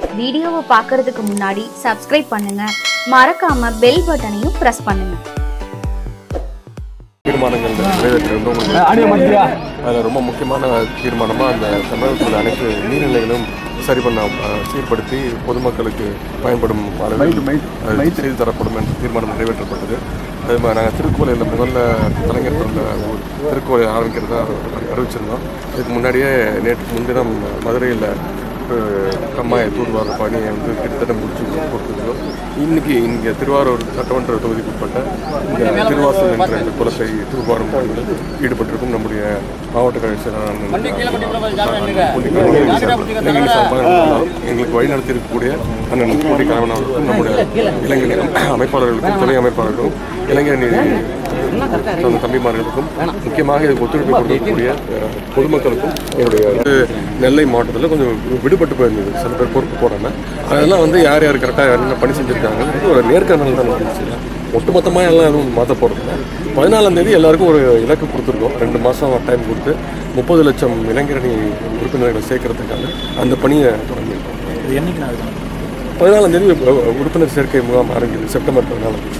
வீடியோவை பார்க்கறதுக்கு முன்னாடி சப்ஸ்கிரைப் பண்ணுங்க மறக்காம பெல் பட்டனையும் பிரஸ் பண்ணுங்க தீர்மானங்கள் நிறைவேற்ற ரொம்ப உங்களுக்கு அதில் ரொம்ப முக்கியமான தீர்மானமாக அந்த தமிழகத்தில் அனைத்து நீர்நிலைகளும் சரி பண்ண அஹ், சீர்படுத்தி பொதுமக்களுக்கு பயன்படும் அளவில் அது செய்து தரப்படும் என்ற தீர்மானம் நிறைவேற்றப்பட்டது அதே மாதிரி நாங்கள் திருக்கோயிலில் முதல்ல கலைஞர் பிறந்த ஊர் திருக்கோயில் ஆரம்பிக்கிறதா அறிவிச்சிருந்தோம் இதுக்கு முன்னாடியே நேற்று முன்தினம் மதுரையில் கம்மாய தூர்வார பணியை வந்து கிட்டத்தட்ட முடிச்சு கொடுத்துருக்கோம் இன்னைக்கு இங்கே திருவாரூர் சட்டமன்ற தொகுதிக்கு உட்பட்ட இந்த திருவாசல் என்ற இந்த குளத்தை தூர்வாரும் பணியில் ஈடுபட்டிருக்கும் நம்முடைய மாவட்ட கழக செயலாளர் எங்களுக்கு வழிநடத்தி இருக்கக்கூடிய அண்ணன் போட்டி கலவன் அவர்களுக்கும் நம்முடைய இளைஞர் அமைப்பாளர்களுக்கும் துணை அமைப்பாளர்களுக்கும் இளைஞர் சொந்த தம்பிமார்களுக்கும் முக்கியமாக இதுக்கு ஒத்துழைப்பு கொடுக்கக்கூடிய அஹ், பொதுமக்களுக்கும் என்னுடைய வந்து நெல்லை மாவட்டத்தில் கொஞ்சம் விடுபட்டு போயிருந்தது சில பேர் பொறுப்பு போகிறாங்க அதெல்லாம் வந்து யார் யார் கரெக்டாக என்ன பணி செஞ்சுருக்காங்க ஒரு நேர்காணல் தான் நடந்துச்சு ஒட்டுமொத்தமாக எல்லாம் எதுவும் மாற்ற போகிறதில்ல பதினாலாம் தேதி எல்லாருக்கும் ஒரு இலக்கு கொடுத்துருக்கோம் ரெண்டு மாதம் டைம் கொடுத்து முப்பது லட்சம் இளைஞரணி உறுப்பினர்களை சேர்க்கறதுக்காக அந்த பணியை தொடங்கியிருக்கோம் பதினாலாம் தேதி உறுப்பினர் சேர்க்கை முகாம் ஆரம்பிக்குது செப்டம்பர் பதினாலாம் தேதி